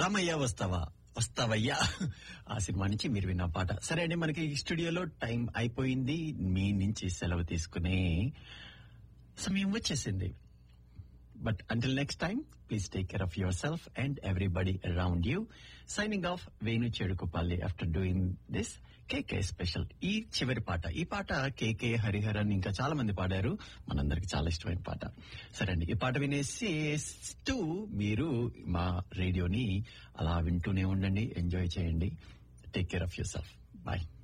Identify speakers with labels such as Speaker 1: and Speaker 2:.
Speaker 1: రామయ్య వస్తావా వస్తావయ్యా ఆ సినిమా నుంచి మీరు విన్న పాట సరే అండి మనకి స్టూడియోలో టైం అయిపోయింది మీ నుంచి సెలవు తీసుకునే సమయం వచ్చేసింది but until next time please take care of yourself and everybody around you signing off Venu Chedukupalli after doing this KK special ఈ చివరి పాట ఈ పాట కేకే హరిహరన్ ఇంకా చాలా మంది పాడారు మనందరికి చాలా ఇష్టమైన పాట సరే అండి ఈ పాట వినేసేస్తూ మీరు మా రేడియోని అలా వింటూనే ఉండండి ఎంజాయ్ చేయండి take care of yourself bye